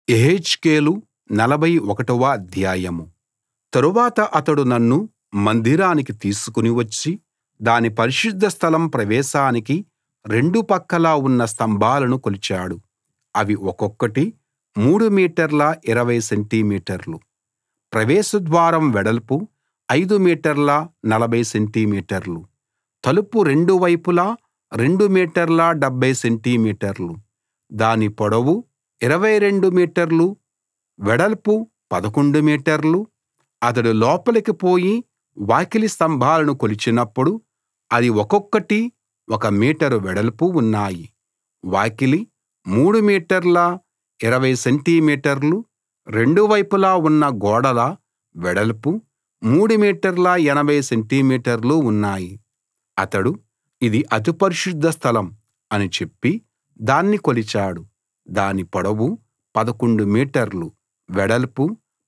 యెహెజ్కేలు నలభై ఒకటవ అధ్యాయం తరువాత అతడు నన్ను మందిరానికి తీసుకుని వచ్చి దాని పరిశుద్ధ స్థలం ప్రవేశానికి రెండు పక్కలా ఉన్న స్తంభాలను కొలిచాడు అవి ఒక్కొక్కటి మూడు మీటర్ల 20 సెంటి మీటర్లు ప్రవేశ ద్వారం వెడల్పు ఐదు మీటర్ల 40 సెంటి మీటర్లు తలుపు రెండు వైపులా రెండు మీటర్ల 70 సెంటి మీటర్లు దాని పొడవు 22 మీటర్లు వెడల్పు 11 మీటర్లు అతడు లోపలికి పోయి వాకిలి స్తంభాలను కొలిచినప్పుడు అవి ఒక్కొక్కటి ఒక మీటరు వెడల్పు ఉన్నాయి వాకిలి మూడు మీటర్ల 20 సెంటి మీటర్లు రెండు వైపులా ఉన్న గోడల వెడల్పు మూడు మీటర్ల 80 సెంటి మీటర్లు ఉన్నాయి అతడు ఇది అతి పరిశుద్ధ స్థలం అని చెప్పి దాన్ని కొలిచాడు దాని పొడవు 11 మీటర్లు వెడల్పు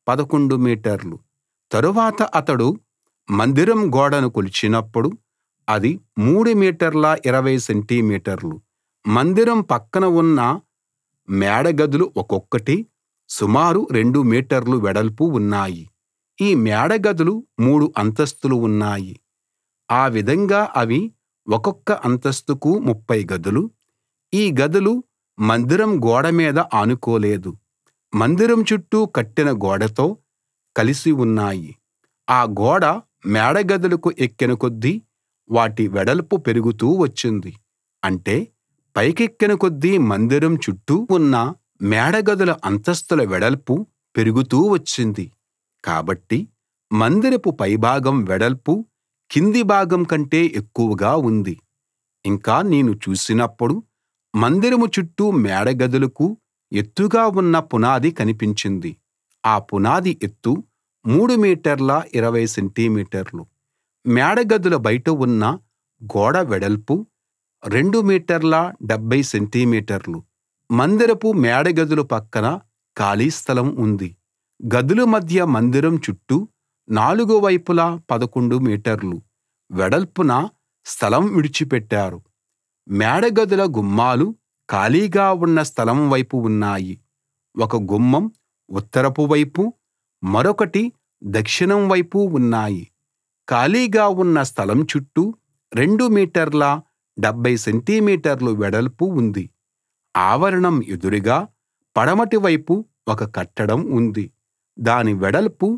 11 మీటర్లు తరువాత అతడు మందిరం గోడను కొలిచినప్పుడు అది మూడు మీటర్ల 20 సెంటి మీటర్లు మందిరం పక్కన ఉన్న మేడ గదులు ఒక్కొక్కటి సుమారు రెండు మీటర్లు వెడల్పు ఉన్నాయి ఈ మేడ గదులు మూడు అంతస్తులు ఉన్నాయి ఆ విధంగా అవి ఒక్కొక్క అంతస్తుకు ముప్ఫై గదులు ఈ గదులు మందిరం గోడ మీద ఆనుకోలేదు మందిరం చుట్టూ కట్టిన గోడతో కలిసి ఉన్నాయి ఆ గోడ మేడ గదులకు ఎక్కిన కొద్దీ వాటి వెడల్పు పెరుగుతూ వచ్చింది అంటే పైకెక్కిన కొద్దీ మందిరం చుట్టూ ఉన్న మేడ గదుల అంతస్తుల వెడల్పు పెరుగుతూ వచ్చింది కాబట్టి మందిరపు పైభాగం వెడల్పు కింది భాగం కంటే ఎక్కువగా ఉంది ఇంకా నేను చూసినప్పుడు మందిరం చుట్టూ మేడ గదులకు ఎత్తుగా ఉన్న పునాది కనిపించింది ఆ పునాది ఎత్తు మూడు మీటర్ల 20 సెంటి మీటర్లు మేడ గదుల బయట ఉన్న గోడ వెడల్పు రెండు మీటర్ల 70 సెంటి మీటర్లు మందిరపు మేడ గదుల పక్కన ఖాళీ స్థలం ఉంది గదుల మధ్య మందిరం చుట్టూ నాలుగు వైపులా 11 మీటర్లు వెడల్పున స్థలం విడిచిపెట్టారు మేడ గదుల గుమ్మాలు ఖాళీగా ఉన్న స్థలం వైపు ఉన్నాయి ఒక గుమ్మం ఉత్తరపు వైపు మరొకటి దక్షిణం వైపు ఉన్నాయి ఖాళీగా ఉన్న స్థలం చుట్టూ రెండు మీటర్ల 70 సెంటి మీటర్లు వెడల్పు ఉంది ఆవరణం ఎదురుగా పడమటి వైపు ఒక కట్టడం ఉంది దాని వెడల్పు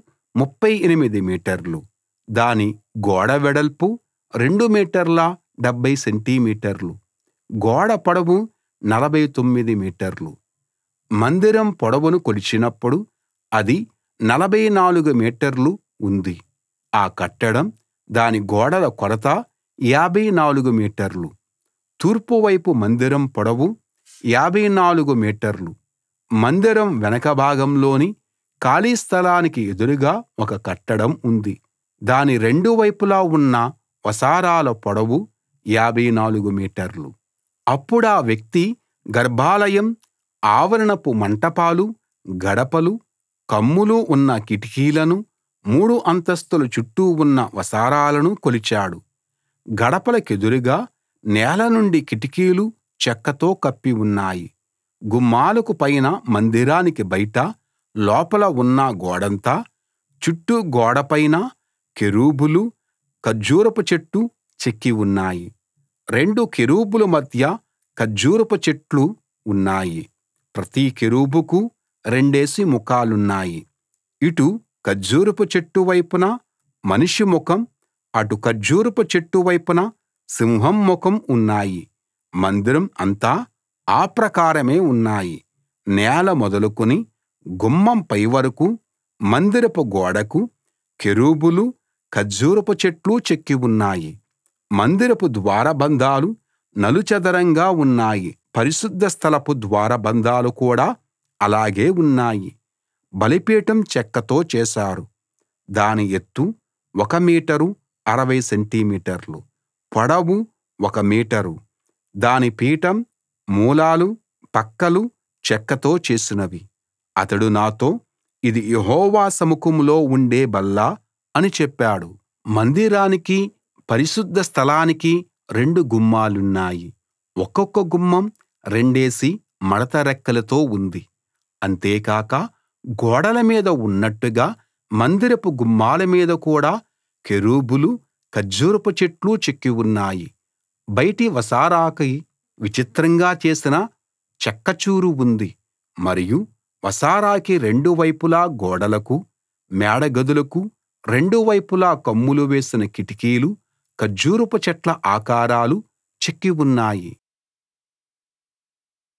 38 మీటర్లు దాని గోడ వెడల్పు రెండు మీటర్ల 70 సెంటి మీటర్లు గోడ పొడవు 49 మీటర్లు మందిరం పొడవును కొలిచినప్పుడు అది 44 మీటర్లు ఉంది ఆ కట్టడం దాని గోడల కొలత 54 మీటర్లు తూర్పు వైపు మందిరం పొడవు 54 మీటర్లు మందిరం వెనక భాగంలోని ఖాళీ స్థలానికి ఎదురుగా ఒక కట్టడం ఉంది దాని రెండు వైపులా ఉన్న వసారాల పొడవు 54 మీటర్లు అప్పుడా వ్యక్తి గర్భాలయం ఆవరణపు మంటపాలు గడపలు కమ్ములు ఉన్న కిటికీలను మూడు అంతస్తుల చుట్టూ ఉన్న వసారాలను కొలిచాడు గడపలకెదురుగా నేల నుండి కిటికీలు చెక్కతో కప్పి ఉన్నాయి గుమ్మాలకు పైన మందిరానికి బయట లోపల ఉన్న గోడంతా చుట్టూ గోడపైన కెరూబులు ఖర్జూరపు చెట్టు చెక్కి ఉన్నాయి రెండు కెరూబుల మధ్య ఖర్జూరపు చెట్లు ఉన్నాయి ప్రతి కెరూబుకు రెండేసి ముఖాలున్నాయి ఇటు ఖర్జూరపు చెట్టు వైపున మనిషి ముఖం అటు ఖర్జూరపు చెట్టు వైపున సింహం ముఖం ఉన్నాయి మందిరం అంతా ఆ ప్రకారమే ఉన్నాయి నేల మొదలుకుని గుమ్మం పైవరకూ మందిరపు గోడకు కెరూబులు ఖర్జూరపు చెట్లు చెక్కి ఉన్నాయి మందిరపు ద్వారబంధాలు నలుచదరంగా ఉన్నాయి పరిశుద్ధ స్థలపు ద్వారబంధాలు కూడా అలాగే ఉన్నాయి బలిపీఠం చెక్కతో చేశారు దాని ఎత్తు ఒక మీటరు 60 సెంటి మీటర్లు పొడవు ఒక మీటరు దాని పీఠం మూలాలు పక్కలు చెక్కతో చేసినవి అతడు నాతో ఇది యెహోవా సముఖంలో ఉండే బల్ల అని చెప్పాడు మందిరానికి పరిశుద్ధ స్థలానికి రెండు గుమ్మాలున్నాయి ఒక్కొక్క గుమ్మం రెండేసి మడత రెక్కలతో ఉంది అంతేకాక గోడల మీద ఉన్నట్టుగా మందిరపు గుమ్మాల మీద కూడా కెరూబులు ఖర్జూరపు చెట్లు చెక్కి ఉన్నాయి బయటి వసారాకి విచిత్రంగా చేసిన చెక్కచూరు ఉంది మరియు వసారాకి రెండు వైపులా గోడలకు మేడగదులకు రెండు వైపులా కమ్ములు వేసిన కిటికీలు ఖర్జూరపు చెట్ల ఆకారాలు చెక్కి ఉన్నాయి